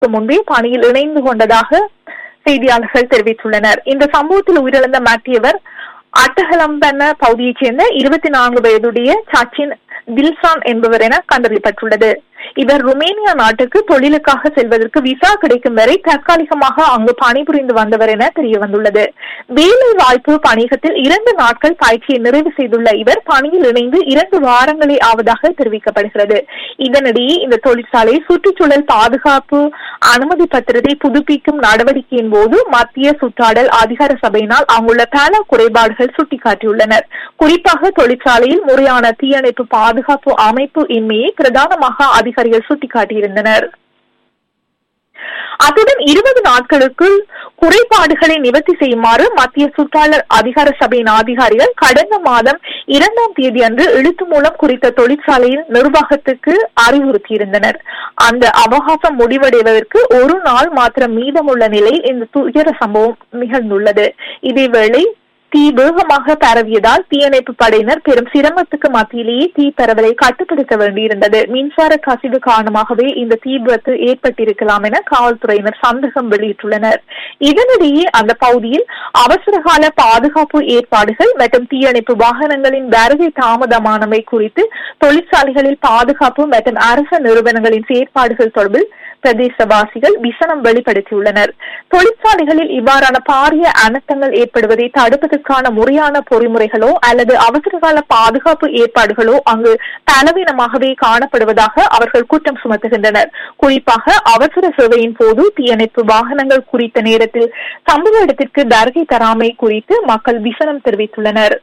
முன்பே பணியில் இணைந்து கொண்டதாக செய்தியாளர்கள் தெரிவித்துள்ளனர் இந்த சம்பவத்தில் உயிரிழந்த மாற்றியவர் அட்டகலம்பன பகுதியைச் சேர்ந்த இருபத்தி நான்கு வயதுடைய சச்சின் தில்சான் என்பவர் என கண்டறியப்பட்டுள்ளது இவர் ருமேனியா நாட்டுக்கு தொழிலுக்காக செல்வதற்கு விசா கிடைக்கும் வரை தற்காலிகமாக அங்கு பணிபுரிந்து வந்தவர் என தெரிய வந்துள்ளது வேலை வாய்ப்பு பணியகத்தில் இரண்டு நாட்கள் பயிற்சியை நிறைவு செய்துள்ள இவர் பணியில் இணைந்து இரண்டு வாரங்களே ஆவதாக தெரிவிக்கப்படுகிறது இதனிடையே இந்த தொழிற்சாலை சுற்றுச்சூழல் பாதுகாப்பு அனுமதி பத்திரத்தை புதுப்பிக்கும் நடவடிக்கையின் போது மத்திய சுற்றாடல் அதிகார சபையினால் அங்குள்ள பல குறைபாடுகள் சுட்டிக்காட்டியுள்ளனர் குறிப்பாக தொழிற்சாலையில் முறையான தீயணைப்பு பாதுகாப்பு அமைப்பு இன்மையை பிரதானமாக அதிகாரிகள் சுட்டிக்காட்டியிருந்தனர் அத்துடன் இருபது நாட்களுக்குள் குறைபாடுகளை நிவர்த்தி செய்யுமாறு மத்திய சுற்றாளர் அதிகார சபையின் அதிகாரிகள் கடந்த மாதம் இரண்டாம் தேதி அன்று எழுத்து மூலம் குறித்த தொழிற்சாலையில் நிர்வாகத்துக்கு அறிவுறுத்தியிருந்தனர் அந்த அவகாசம் முடிவடைவதற்கு ஒரு நாள் மாத்திரம் மீதமுள்ள நிலையில் இந்த துயர சம்பவம் நிகழ்ந்துள்ளது இதேவேளை தீ வேகமாக பரவியதால் தீயணைப்பு படையினர் பெரும் சிரமத்துக்கு மத்தியிலேயே தீ பரவலை கட்டுப்படுத்த வேண்டியிருந்தது மின்சார கசிவு காரணமாகவே இந்த தீ விபத்து ஏற்பட்டிருக்கலாம் என காவல்துறையினர் சந்தேகம் வெளியிட்டுள்ளனர் இதனிடையே அந்த பகுதியில் அவசரகால பாதுகாப்பு ஏற்பாடுகள் மற்றும் தீயணைப்பு வாகனங்களின் வருகை தாமதமானவை குறித்து தொழிற்சாலைகளில் பாதுகாப்பு மற்றும் அரசு நிறுவனங்களின் செயற்பாடுகள் தொடர்பில் பிரதேசவாசிகள் விசனம் வெளிப்படுத்தியுள்ளனர் தொழிற்சாலைகளில் இவ்வாறான பாரிய அனர்த்தங்கள் ஏற்படுவதை தடுப்பதற்கான முறையான பொறிமுறைகளோ அல்லது அவசரகால பாதுகாப்பு ஏற்பாடுகளோ அங்கு பலவீனமாகவே காணப்படுவதாக அவர்கள் குற்றம் சுமத்துகின்றனர் குறிப்பாக அவசர சேவையின் போது தீயணைப்பு வாகனங்கள் குறித்த நேரத்தில் சம்பவ இடத்திற்கு வருகை தராமை குறித்து மக்கள் விசனம் தெரிவித்துள்ளனர்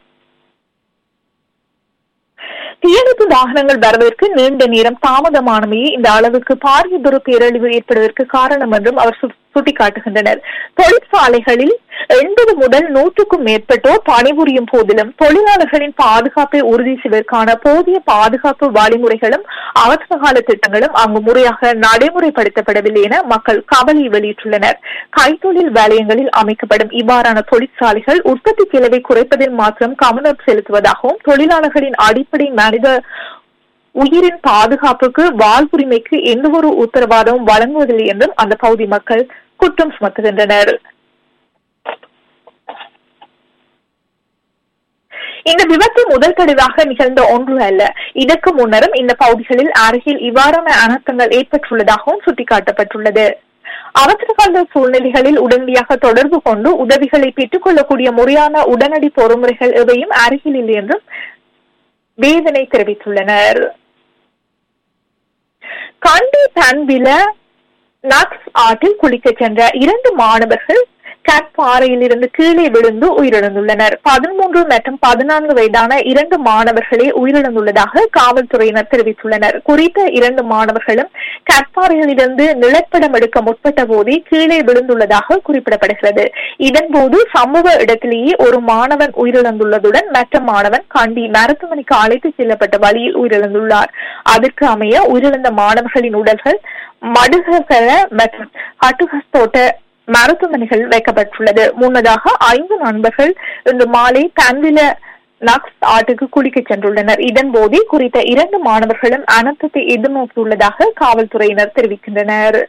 தீயணைப்பு வாகனங்கள் வருவதற்கு நீண்ட நேரம் தாமதமானமையே இந்த அளவுக்கு பாரியதொரு பேரழிவு ஏற்படுவதற்கு காரணம் என்றும் அவர் சுட்டிக்காட்டுகின்றனர் தொழிற்சாலைகளில் எண்பது முதல் நூற்றுக்கும் மேற்பட்டோர் பணிபுரியும் போதிலும் தொழிலாளர்களின் பாதுகாப்பை உறுதி செய்வதற்கான போதிய பாதுகாப்பு வழிமுறைகளும் அவசரகால திட்டங்களும் அங்கு முறையாக நடைமுறைப்படுத்தப்படவில்லை என மக்கள் கவலை வெளியிட்டுள்ளனர் கைத்தொழில் வலயங்களில் அமைக்கப்படும் இவ்வாறான தொழிற்சாலைகள் உற்பத்தி செலவை குறைப்பதில் மாத்திரம் கவனம் செலுத்துவதாகவும் தொழிலாளர்களின் அடிப்படை மனித உயிரின் பாதுகாப்புக்கு வாழ்வுரிமைக்கு எந்த ஒரு உத்தரவாதமும் வழங்குவதில்லை என்றும் அந்த பகுதி மக்கள் குற்றம் சுமத்துகின்றனர் இந்த விபத்து முதல் தடவையாக நிகழ்ந்த ஒன்று அல்ல இதற்கு முன்னரும் இந்த பகுதிகளில் அருகில் இவ்வாறான அனர்த்தங்கள் ஏற்பட்டுள்ளதாகவும் சுட்டிக்காட்டப்பட்டுள்ளது அவசரகால சூழ்நிலைகளில் உடனடியாக தொடர்பு கொண்டு உதவிகளை பெற்றுக் கொள்ளக்கூடிய முறையான உடனடி பொறுமுறைகள் எவையும் அருகில் இல்லை என்றும் வேதனை தெரிவித்துள்ளனர் கண்டி பண்பில நக்ஸ் ஆற்றில் குளிக்கச் சென்ற இரண்டு மாணவர்கள் கட் பாறையில் இருந்து கீழே விழுந்து உயிரிழந்துள்ளனர் பதிமூன்று மற்றும் பதினான்கு வயதான இரண்டு மாணவர்களே உயிரிழந்துள்ளதாக காவல்துறையினர் தெரிவித்துள்ளனர் குறித்த இரண்டு மாணவர்களும் கற்பாறையிலிருந்து நிலப்படம் எடுக்க முற்பட்ட போதே கீழே விழுந்துள்ளதாக குறிப்பிடப்படுகிறது இதன்போது சம்பவ இடத்திலேயே ஒரு மாணவன் உயிரிழந்துள்ளதுடன் மற்ற மாணவன் கண்டி மருத்துவமனைக்கு அழைத்து செல்லப்பட்ட வழியில் உயிரிழந்துள்ளார் அதற்கு அமைய உயிரிழந்த மாணவர்களின் உடல்கள் மடுகர மற்றும் ஹட்டுகஸ்தோட்ட மருத்துவமனைகள் வைக்கப்பட்டுள்ளது முன்னதாக ஐந்து நண்பர்கள் இன்று மாலை பன்வில நக்ஸ் ஆட்டுக்கு குளிக்க சென்றுள்ளனர் இதன் போதே குறித்த இரண்டு மாணவர்களும் அனர்த்தத்தை எதிர்நோக்கியுள்ளதாக காவல்துறையினர் தெரிவிக்கின்றனர்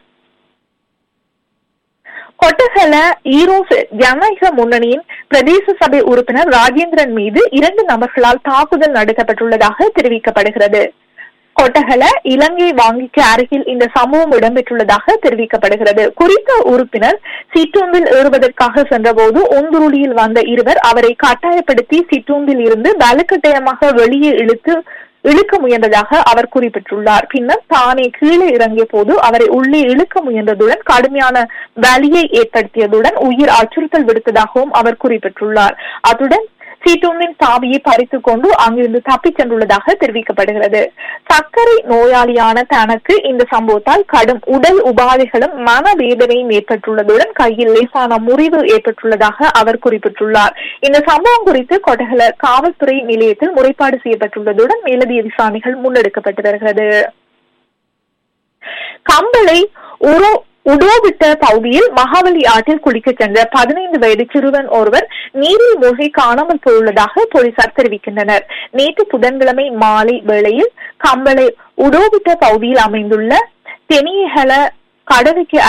கொட்டகல ஈரோஸ் ஜனநாயக முன்னணியின் பிரதேச சபை உறுப்பினர் ராஜேந்திரன் மீது இரண்டு நபர்களால் தாக்குதல் நடத்தப்பட்டுள்ளதாக தெரிவிக்கப்படுகிறது கொட்டகல இலங்கை வங்கிக்கு அருகில் இந்த சம்பவம் இடம்பெற்றுள்ளதாக தெரிவிக்கப்படுகிறது குறித்த உறுப்பினர் சிற்றூந்தில் ஏறுவதற்காக சென்றபோது ஒந்துருளியில் வந்த இருவர் அவரை கட்டாயப்படுத்தி சிற்றூந்தில் இருந்து வலுக்கட்டாயமாக வெளியே இழுத்து இழுக்க முயன்றதாக அவர் குறிப்பிட்டுள்ளார் பின்னர் தானே கீழே இறங்கிய போது அவரை உள்ளே இழுக்க முயன்றதுடன் கடுமையான வலியை ஏற்படுத்தியதுடன் உயிர் அச்சுறுத்தல் விடுத்ததாகவும் அவர் குறிப்பிட்டுள்ளார் அத்துடன் சீட்டூனின் சாவியை பறித்துக் கொண்டு அங்கிருந்து தப்பிச் சென்றுள்ளதாக தெரிவிக்கப்படுகிறது சர்க்கரை நோயாளியான தனக்கு இந்த சம்பவத்தால் கடும் உடல் உபாதைகளும் மனவேதனையும் ஏற்பட்டுள்ளதுடன் கையில் லேசான முறிவு ஏற்பட்டுள்ளதாக அவர் குறிப்பிட்டுள்ளார் இந்த சம்பவம் குறித்து கொட்டகல காவல்துறை நிலையத்தில் முறைப்பாடு செய்யப்பட்டுள்ளதுடன் மேலதிக விசாரணைகள் முன்னெடுக்கப்பட்டு வருகிறது கம்பளை உரோ உடோவிட்ட பகுதியில் மகாவலி ஆற்றில் குளிக்கச் சென்ற பதினைந்து வயது சிறுவன் ஒருவர் நீரில் மூழ்கி காணாமல் போயுள்ளதாக போலீசார் தெரிவிக்கின்றனர் நேற்று புதன்கிழமை மாலை வேளையில் கம்பளை உடோவிட்ட பகுதியில் அமைந்துள்ள தெனியகல கடமைக்கு